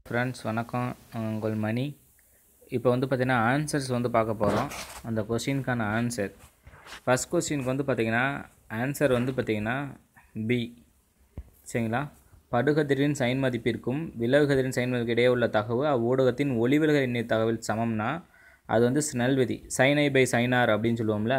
friends வணக்கம் உங்கள் மணி இப்போ வந்து பார்த்திங்கன்னா ஆன்சர்ஸ் வந்து பார்க்க போகிறோம் அந்த கொஷினுக்கான ஆன்சர் ஃபஸ்ட் கொஸ்டினுக்கு வந்து பார்த்திங்கன்னா ஆன்சர் வந்து பார்த்திங்கன்னா பி சரிங்களா படுகதிரின் சைன் மதிப்பிற்கும் விலகுகதிரின் சைன் மதிப்புக்கு இடையே உள்ள தகவு அவ்வூடகத்தின் ஒளிவிலகல் எண்ணெய் தகவல் சமம்னா அது வந்து ஸ்னெல் விதி சைனை பை சைனார் அப்படின்னு சொல்லுவோம்ல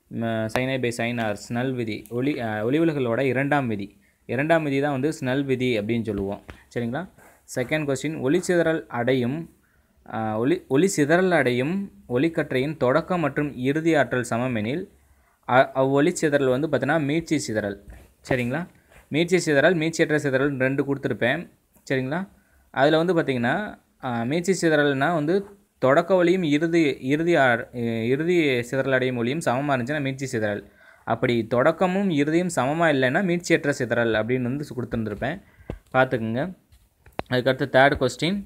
சைனை பை சைனார் ஸ்னெல் விதி ஒளி அஹ், ஒளிவிலகலோட இரண்டாம் விதி இரண்டாம் விதி தான் வந்து ஸ்னெல் விதி அப்படின்னு சொல்லுவோம் சரிங்களா செகண்ட் கொஸ்டின் ஒளிச்சிதறல் அடையும் அஹ், ஒளி ஒளி சிதறல் அடையும் ஒளிக்கற்றையின் தொடக்கம் மற்றும் இறுதி ஆற்றல் சமமெனில் அ- அவ்வொளி சிதறல் வந்து பார்த்தீங்கன்னா மீட்சி சிதறல் சரிங்களா மீட்சி சிதறல் மீட்சியற்ற சிதறல் ரெண்டு கொடுத்துருப்பேன் சரிங்களா அதில் வந்து பார்த்திங்கன்னா மீட்சி சிதறல்னா வந்து தொடக்க ஒளியும் இறுதி இறுதி ஆ- இறுதி சிதறல் அடையும் ஒளியும் சமமாக இருந்துச்சுன்னா மீட்சி சிதறல் அப்படி தொடக்கமும் இறுதியும் சமமாக இல்லைன்னா மீட்சியற்ற சிதறல் அப்படின்னு வந்து கொடுத்துருந்துருப்பேன் பார்த்துக்குங்க அதுக்கடுத்து தேர்ட் கொஸ்டின்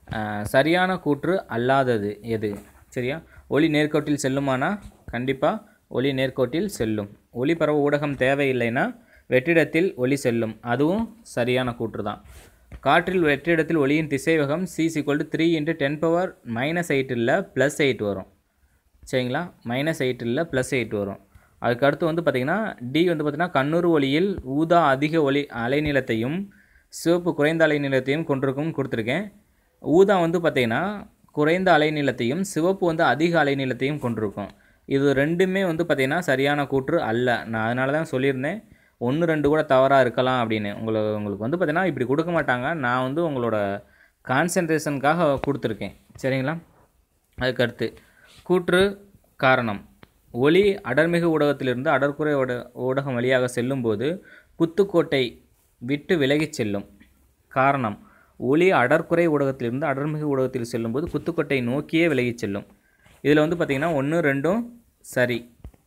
சரியான கூற்று அல்லாதது எது சரியா ஒளி நேர்கோட்டில் செல்லுமானா கண்டிப்பாக ஒளி நேர்கோட்டில் செல்லும் ஒளி பரவ ஊடகம் தேவையில்லைன்னா வெற்றிடத்தில் ஒளி செல்லும் அதுவும் சரியான கூற்று தான் காற்றில் வெற்றிடத்தில் ஒளியின் திசைவேகம் c equal to three into ten power minus eight இல்லை ப்ளஸ் எயிட் வரும் சரிங்களா மைனஸ் எயிட் இல்லை ப்ளஸ் எயிட் வரும் அதுக்கு அடுத்து வந்து பார்த்திங்கன்னா டி வந்து பார்த்திங்கன்னா கண்ணூர் ஒளியில் ஊதா அதிக ஒளி அலைநீளத்தையும் சிவப்பு குறைந்த அலைநீளத்தையும் கொண்டிருக்கும் கொடுத்துருக்கேன் ஊதா வந்து பார்த்திங்கன்னா குறைந்த அலைநீளத்தையும் சிவப்பு வந்து அதிக அலைநீளத்தையும் கொண்டிருக்கும் இது ரெண்டுமே வந்து பார்த்திங்கன்னா சரியான கூற்று அல்ல நான் அதனால தான் சொல்லியிருந்தேன் ஒன்று ரெண்டு கூட தவறாக இருக்கலாம் அப்படின்னு உங்களுக்கு உங்களுக்கு வந்து பார்த்திங்கன்னா இப்படி கொடுக்க மாட்டாங்க நான் வந்து உங்களோட கான்சன்ட்ரேஷனுக்காக கொடுத்துருக்கேன் சரிங்களா அதுக்கடுத்து கூற்று காரணம் ஒளி அடர்மிகு ஊடகத்திலிருந்து அடர்குறை ஊட ஊடகம் வழியாக செல்லும்போது குத்துக்கோட்டை விட்டு விலகிச் செல்லும் காரணம் ஒளி அடர்குறை ஊடகத்திலிருந்து அடர்மிகு ஊடகத்தில் செல்லும்போது குத்துக்கோட்டை நோக்கியே விலகிச் செல்லும் இதில் வந்து பார்த்திங்கன்னா ஒன்று ரெண்டும் சரி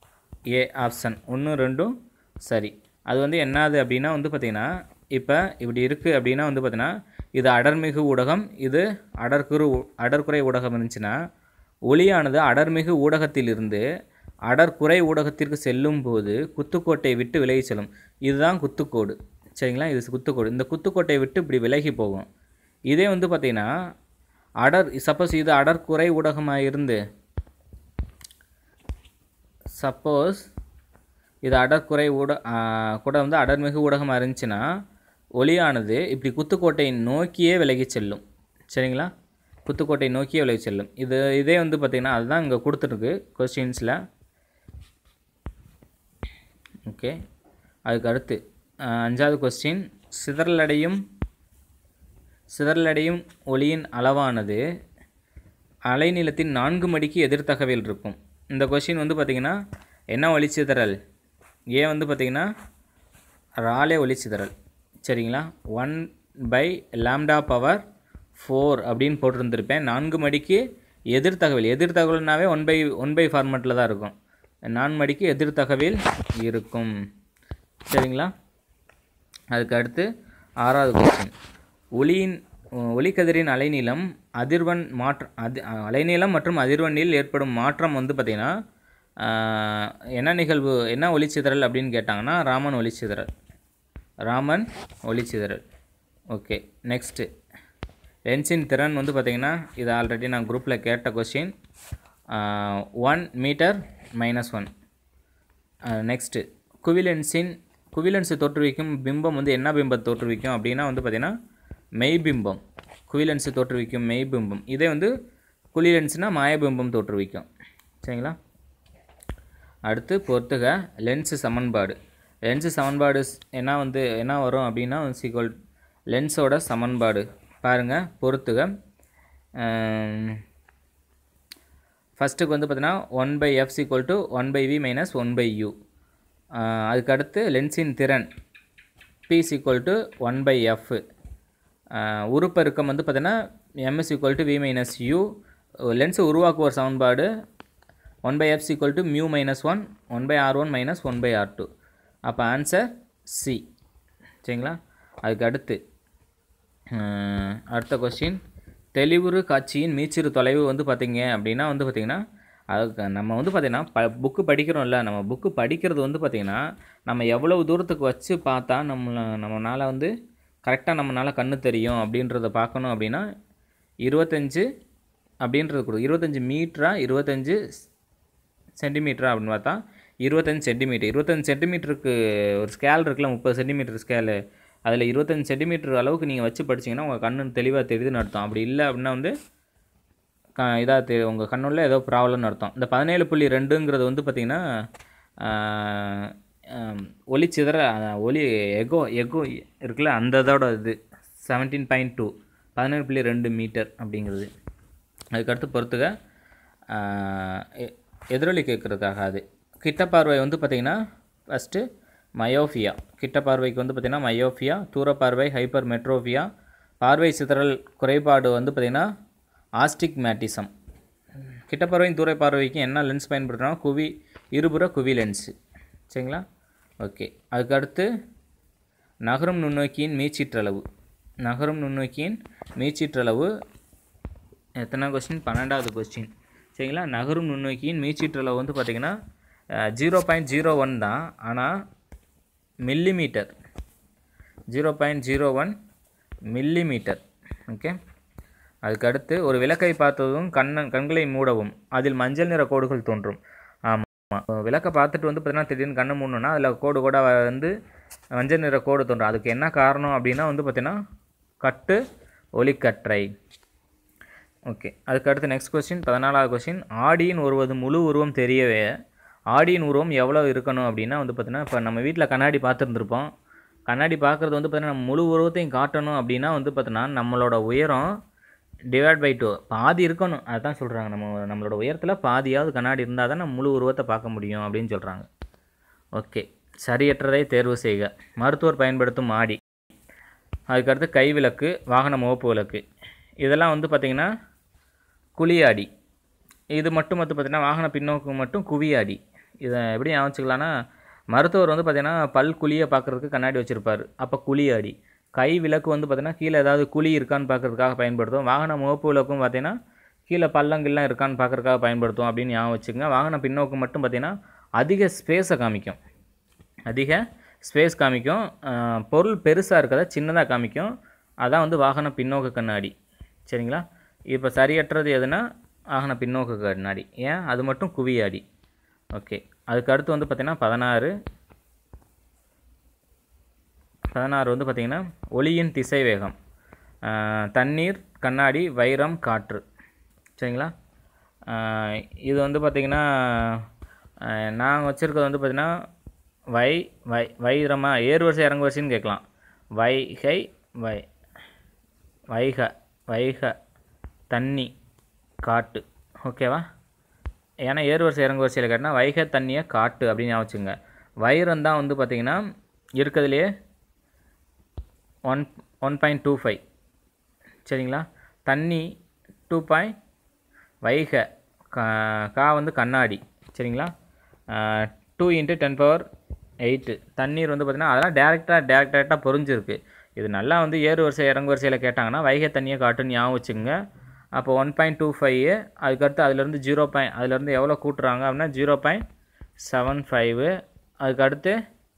ஏ ஆப்ஷன் ஒன்று ரெண்டும் சரி அது வந்து என்னது அப்படின்னா வந்து பார்த்திங்கன்னா இப்போ இப்படி இருக்குது அப்படின்னா வந்து பார்த்திங்கன்னா இது அடர்மிகு ஊடகம் இது அடர்குறு ஊ- அடர்குறை ஊடகம் இருந்துச்சுன்னா ஒளியானது அடர்மிகு ஊடகத்திலிருந்து அடர்குறை ஊடகத்திற்கு செல்லும் போது குத்துக்கோட்டை விட்டு விலகி செல்லும் இதுதான் குத்துக்கோடு சரிங்களா இது குத்துக்கோடு இந்த குத்துக்கோட்டை விட்டு இப்படி விலகி போகும் இதே வந்து பார்த்திங்கன்னா அடர் சப்போஸ் இது அடர்குறை ஊடகமாக இருந்து சப்போஸ் இது அடர்குறை ஊட ஆ, கூட வந்து அடர்மிகு ஊடகமாக இருந்துச்சுன்னா ஒளியானது இப்படி குத்துக்கோட்டை நோக்கியே விலகி செல்லும் சரிங்களா குத்துக்கோட்டை நோக்கியே விலகி செல்லும் இது இதே வந்து பார்த்திங்கன்னா அதுதான் இங்கே கொடுத்துருக்கு கொஸ்டின்ஸில் ஓகே அதுக்கு அடுத்து ஆ, அஞ்சாவது கொஸ்டின் சிதறலடையும் சிதறலடையும் ஒளியின் அளவானது அலைநீளத்தின் நான்கு மடிக்கு எதிர்த்தகவில் இருக்கும் இந்த கொஷின் வந்து பார்த்திங்கன்னா என்ன ஒளிச்சிதறல் ஏ வந்து பார்த்திங்கன்னா ராலே ஒளிச்சிதறல் சரிங்களா one by lambda power four அப்படின்னு போட்டிருந்திருப்பேன் நான்கு மடிக்கு எதிர்த்தகவில் எதிர்த்தகவல்னாவே ஒன் பை ஒன் பை ஃபார்மெட்டில் தான் இருக்கும் நான்கு மடிக்கு எதிர்த்தகவில் இருக்கும் சரிங்களா அதுக்கு அடுத்து ஆறாவது கொஸ்டின் ஒளியின் ஒளிக்கதிரின் அலைநீளம் அதிர்வெண் மாற்ற அது அலைநீளம் மற்றும் அதிர்வெண்ணில் ஏற்படும் மாற்றம் வந்து பார்த்திங்கன்னா ஆஹ், என்ன நிகழ்வு என்ன ஒளிச்சிதறல் அப்படின்னு கேட்டாங்கன்னா ராமன் ஒளிச்சிதறல் ராமன் ஒளிச்சிதறல் ஓகே நெக்ஸ்ட்டு லென்ஸின் திறன் வந்து பார்த்திங்கன்னா இது ஆல்ரெடி நான் குரூப்பில் கேட்ட question one metre minus one next குவிலென்ஸின் குவிலென்ஸை தோற்றுவிக்கும் பிம்பம் வந்து என்ன பிம்பத்தை தோற்றுவிக்கும் அப்படின்னா வந்து பார்த்திங்கன்னா மெய்பிம்பம் குவிலென்ஸை தோற்றுவிக்கும் மெய்பிம்பம் இதே வந்து குளிலென்ஸ்னால் மாயபிம்பம் தோற்றுவிக்கும் சரிங்களா அடுத்து பொறுத்துக லென்ஸு சமன்பாடு லென்ஸு சமன்பாடு ஸ்- என்ன வந்து என்ன வரும் அப்படின்னா சீக்வல் லென்ஸோட சமன்பாடு பாருங்கள் பொறுத்துக ஃபஸ்ட்டுக்கு வந்து பார்த்தீங்கன்னா one by f equal to one by v minus one by u அதுக்கடுத்து லென்ஸின் திறன் p equal to one by f உருப்பெருக்கம் வந்து பார்த்தீங்கன்னா ms equal to v minus u லென்ஸை உருவாக்குவோர் சமன்பாடு one by f equal to mu minus one one by r one minus one by r two அப்போ ஆன்சர் சி சரிங்களா அதுக்கு அடுத்து அஹ், அடுத்த கொஸ்டின் தெளிவுறு காட்சியின் மீச்சிறு தொலைவு வந்து பார்த்தீங்க அப்படின்னா வந்து பார்த்திங்கன்னா அதுக்கு நம்ம வந்து பார்த்திங்கன்னா ப புக்கு படிக்கிறோம்ல நம்ம புக்கு படிக்கிறது வந்து பார்த்திங்கன்னா நம்ம எவ்வளவு தூரத்துக்கு வச்சு பார்த்தா நம்மளை நம்மளால் வந்து கரெக்டாக நம்மளால் கண்ணு தெரியும் அப்படின்றத பார்க்கணும் அப்படின்னா இருபத்தஞ்சு அப்படின்றது கொடு இருபத்தஞ்சி மீட்ரா இருபத்தஞ்சு சென்டிமீட்டரா அப்படின்னு பார்த்தா இருபத்தஞ்சு சென்டிமீட்டர் இருபத்தஞ்சு சென்டிமீட்டருக்கு ஒரு ஸ்கேல் இருக்குல்ல முப்பது சென்டிமீட்டர் ஸ்கேலு அதில் இருபத்தஞ்சு சென்டிமீட்டர் அளவுக்கு நீங்கள் வச்சு படிச்சீங்கன்னா உங்கள் கண்ணு தெளிவாக தெரியுதுன்னு அர்த்தம் அப்படி இல்லை அப்படின்னா வந்து க இதாக தெ உங்கள் கண்ணுள்ள ஏதோ ப்ராப்ளம்னு அர்த்தம் இந்த பதினேழு புள்ளி ரெண்டுங்கிறது வந்து பார்த்திங்கன்னா ஒளி சிதற அஹ், ஒளி எகோ எகோ இருக்குல்ல அந்த இதோட இது செவன்டீன் பாயிண்ட் டூ பதினேழு புள்ளி ரெண்டு மீட்டர் அப்படிங்கிறது அதுக்கடுத்து பொறுத்துக ஆஹ், எ- எதிரொலி கேட்குறதுக்காக அது கிட்ட பார்வை வந்து பார்த்திங்கன்னா ஃபஸ்ட்டு மயோஃபியா கிட்ட பார்வைக்கு வந்து பார்த்திங்கன்னா மயோஃபியா தூர பார்வை ஹைப்பர் மெட்ரோஃபியா பார்வை சிதறல் குறைபாடு வந்து பார்த்திங்கன்னா ஆஸ்டிக் மேட்டிசம் கிட்ட பார்வையும் தூர பார்வைக்கு என்ன லென்ஸ் பயன்படுத்துகிறோம் குவி இருபுற குவி லென்ஸு சரிங்களா ஓகே அதுக்கடுத்து நகரும் நுண்ணோக்கியின் மீச்சீற்றளவு நகரும் நுண்ணோக்கியின் மீச்சீற்றளவு எத்தனை கொஸ்டின் பன்னெண்டாவது கொஸ்டின் சரிங்களா நகரும் நுண்ணோக்கியின் மீச்சீற்றளவு வந்து பார்த்திங்கன்னா ஜீரோ பாயிண்ட் ஜீரோ ஒன் தான் ஆனால் millimetre zero point zero one millimetre okay அதுக்கடுத்து ஒரு விளக்கை பார்த்ததும் கண்ணன் கண்களை மூடவும் அதில் மஞ்சள் நிற கோடுகள் தோன்றும் ஆமாம் விளக்கை பார்த்துட்டு வந்து பார்த்தீங்கன்னா திடீர்னு கண்ணை மூடணும்னா அதில் கோடு கோடாக வந்து மஞ்சள் நிற கோடு தோன்றும் அதுக்கு என்ன காரணம் அப்படின்னா வந்து பார்த்தீங்கன்னா கட்டு ஒளிக்கற்றை ஓகே அதுக்கடுத்து நெக்ஸ்ட் கொஸ்டின் பதினாலாவது கொஸ்டின் ஆடியின் ஒருவது முழு உருவம் தெரியவே ஆடியின் உருவம் எவ்வளோ இருக்கணும் அப்படின்னா வந்து பார்த்தீங்கன்னா இப்போ நம்ம வீட்டில் கண்ணாடி பார்த்துருந்துருப்போம் கண்ணாடி பார்க்குறது வந்து பார்த்தீங்கன்னா நம்ம முழு உருவத்தையும் காட்டணும் அப்படின்னா வந்து பார்த்தீங்கன்னா நம்மளோட உயரம் டிவைட் பை டூ பாதி இருக்கணும் அதுதான் சொல்கிறாங்க நம்ம நம்மளோட உயரத்தில் பாதியாவது கண்ணாடி இருந்தால் தான் நம்ம முழு உருவத்தை பார்க்க முடியும் அப்படின்னு சொல்கிறாங்க ஓகே சரியற்றதை தேர்வு செய்க மருத்துவர் பயன்படுத்தும் ஆடி அதுக்கடுத்து கைவிளக்கு வாகன முகப்பு விளக்கு இதெல்லாம் வந்து பார்த்திங்கன்னா குழியாடி இது மட்டும் வந்து பார்த்திங்கன்னா வாகன பின்னோக்கு மட்டும் குவியாடி இதை எப்படி ஞாபகம் வச்சுக்கலாம்னா மருத்துவர் வந்து பார்த்திங்கன்னா பல் குழியை பார்க்குறதுக்கு கண்ணாடி வச்சுருப்பார் அப்போ குழியாடி கை விளக்கு வந்து பார்த்திங்கன்னா கீழே ஏதாவது குழி இருக்கான்னு பார்க்குறதுக்காக பயன்படுத்தும் வாகன முகப்பு விளக்கும் பார்த்திங்கன்னா கீழே பள்ளங்கள்லாம் இருக்கான்னு பார்க்குறதுக்காக பயன்படுத்தும் அப்படின்னு ஞாபகம் வச்சுக்கோங்க வாகன பின்னோக்கு மட்டும் பார்த்திங்கன்னா அதிக ஸ்பேஸை காமிக்கும் அதிக ஸ்பேஸ் காமிக்கும் அஹ், பொருள் பெருசாக இருக்கிறத சின்னதாக காமிக்கும் அதான் வந்து வாகன பின்னோக்கு கண்ணாடி சரிங்களா இப்போ சரியற்றது எதுனா வாகன பின்னோக்கு கண்ணாடி ஏன் அது மட்டும் குவியாடி ஓகே அதுக்கு அடுத்து வந்து பார்த்திங்கன்னா பதினாறு பதினாறு வந்து பார்த்திங்கன்னா ஒளியின் திசை வேகம் அஹ், தண்ணீர் கண்ணாடி வைரம் காற்று சரிங்களா அஹ், இது வந்து பார்த்திங்கன்னா நாங்கள் வச்சுருக்கிறது வந்து பார்த்திங்கன்னா வை வை வைரமா ஏறு வரிசை இறங்கு வரிசைன்னு கேட்கலாம் வைகை வை வைக வைக தண்ணி காட்டு ஓகேவா ஏன்னா ஏறு வரிசை இறங்கு வரிசையில் கேட்டால் வைகை தண்ணியை காட்டு அப்படின்னு ஞாபகம் வச்சுங்க வைரம் தான் வந்து பார்த்திங்கன்னா இருக்கிறதுலையே one one point two five சரிங்களா தண்ணி டூ பாயிண்ட் வைகை கா கா வந்து கண்ணாடி சரிங்களா two into ten power eight தண்ணீர் வந்து பார்த்திங்கன்னா அதெல்லாம் டேரெக்டாக டேரக்ட் டேரெக்டாக பொறிஞ்சிருக்கு இது நல்லா வந்து ஏறு வரிசை இறங்கு வரிசையில் கேட்டாங்கன்னா வைகை தண்ணியை காட்டுன்னு ஞாபகம் வச்சுங்க அப்போ ஒன் பாயிண்ட் டூ ஃபைவ் அதுக்கடுத்து அதுலேருந்து ஜீரோ பாயிண்ட் அதுலேருந்து எவ்வளோ கூட்டுறாங்க அப்படின்னா ஜீரோ பாயிண்ட் செவன் ஃபைவு அதுக்கடுத்து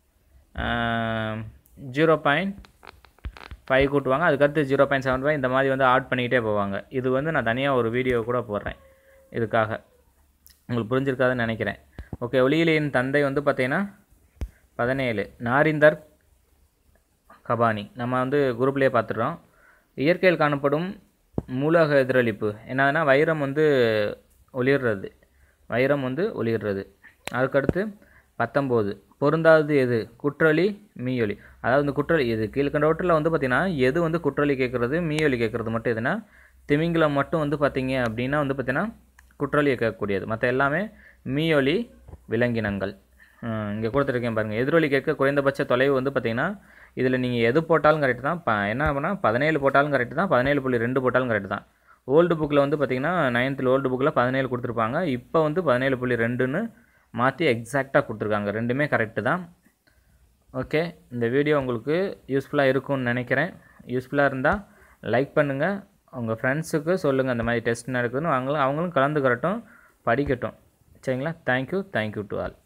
ஜீரோ பாயிண்ட் ஃபைவ் கூட்டுவாங்க அதுக்கடுத்து ஜீரோ பாயிண்ட் செவன் ஃபைவ் இந்த மாதிரி வந்து ஆட் பண்ணிக்கிட்டே போவாங்க இது வந்து நான் தனியாக ஒரு வீடியோ கூட போடுறேன் இதுக்காக உங்களுக்கு புரிஞ்சிருக்காதுன்னு நினைக்கிறேன் ஓகே ஒளியிலியின் தந்தை வந்து பார்த்தீங்கன்னா பதினேழு நாரிந்தர் கபானி நம்ம வந்து குரூப்லேயே பார்த்துடுறோம் இயற்கையில் காணப்படும் மூலக எதிரொலிப்பு என்னதுன்னா வைரம் வந்து ஒளிர்றது வைரம் வந்து ஒளிர்றது அதுக்கடுத்து பத்தொம்போது பொருந்தாதது எது குற்றொலி மீயொலி அதாவது இந்த குற்றொலி இது கீழ்கண்டவற்றில் வந்து பார்த்திங்கன்னா எது வந்து குற்றொலி கேட்குறது மீயொலி கேட்குறது மட்டும் எதுனா திமிங்கலம் மட்டும் வந்து பார்த்தீங்க அப்படின்னா வந்து பார்த்திங்கன்னா குற்றொலியை கேட்கக்கூடியது மற்ற எல்லாமே மீயொலி விலங்கினங்கள் இங்கே கொடுத்துருக்கேன் பாருங்கள் எதிரொலி கேட்க குறைந்தபட்ச தொலைவு வந்து பார்த்திங்கன்னா இதில் நீங்கள் எது போட்டாலும் கரெக்டு தான் ப என்ன பண்ணால் பதினேழு போட்டாலும் கரெக்டு தான் பதினேழு புள்ளி ரெண்டு போட்டாலும் கரெக்டு தான் ஓல்டு புக்கில் வந்து பார்த்திங்கன்னா நைன்த்தில் ஓல்டு புக்கில் பதினேழு கொடுத்துருப்பாங்க இப்போ வந்து பதினேழு புள்ளி ரெண்டுன்னு மாற்றி எக்ஸாக்டாக கொடுத்துருக்காங்க ரெண்டுமே கரெக்டு தான் ஓகே இந்த வீடியோ உங்களுக்கு யூஸ்ஃபுல்லாக இருக்கும்னு நினைக்கிறேன் யூஸ்ஃபுல்லாக இருந்தால் லைக் பண்ணுங்கள் உங்கள் ஃப்ரெண்ட்ஸுக்கு சொல்லுங்கள் அந்த மாதிரி டெஸ்ட் நடக்குதுன்னு அவங்களும் அவங்களும் கலந்துக்கிறட்டும் படிக்கட்டும் சரிங்களா தேங்க்யூ தேங்க்யூ டு ஆல்